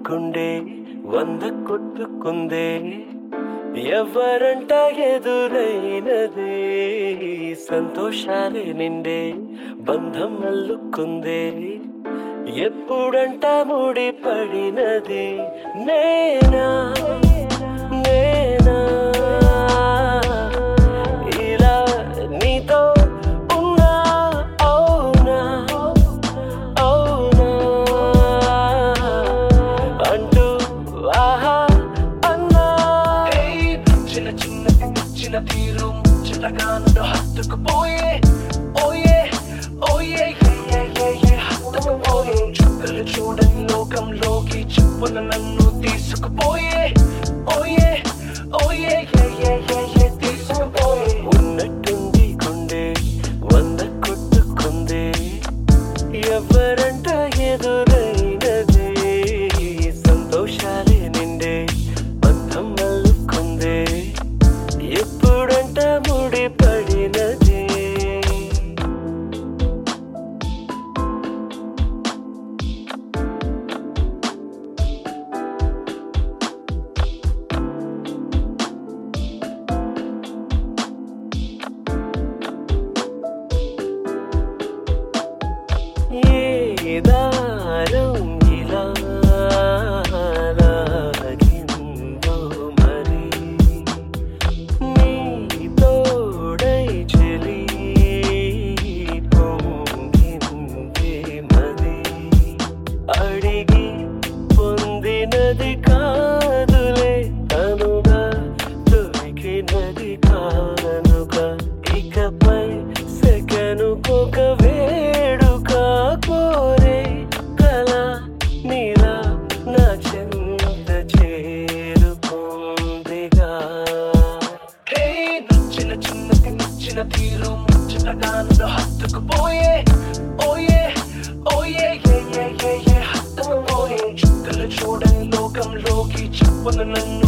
గుండె వంద కొట్టుకుందే ఎవరంట ఎదురైనదే సంతోషాలే నిండే బంధం అల్లుకుందే ఎప్పుడంట ముడి పడినది నేనా నేనా ఇలా నీతో ఉన్నా అవునా అవునా అంటూ ఆహా అన్నా చిన్న చిన్న చిన్న తీరు చిన్నగా నన్ను హత్తుకుపోయే ఓయే ఓయే ఏ, ఏ, ఏ, ఏ, హత్తుకుపోయే చుక్కలు చూడని లోకంలోకి చెప్పున నన్ను తీసుకుపోయే ఓయే ఓయే ఏ, ఏ, ఏ, ఏ, తీసుకుపోయే ఉన్నట్టుండి గుండె వంద కొట్టుకుందే ఎవరంట ఎదురైనదే సంతోషాలే నిండే బంధం అల్లుకుందే ఎప్పుడంట ముడి పడినదే ఏ దారం ఇలా లాగిందో మరి నీ తోడై చెలి పొంగిందే మది అడిగి పొందినది కాదులే తనుగా దొరికినది కానుగా ఇకపై సెకనుకొక వేడుక కోరే కల నీలా నా చెంత చేరుకుందిగా హే నచ్చిన చిన్నది నచ్చిన తీరు ముచ్చటగా నన్ను హత్తుకుపోయే ఓయే ఓయే ఏ, ఏ, ఏ, ఏ, హత్తుకుపోయే చుక్కలు చూడని లోకంలోకి చెప్పున నన్ను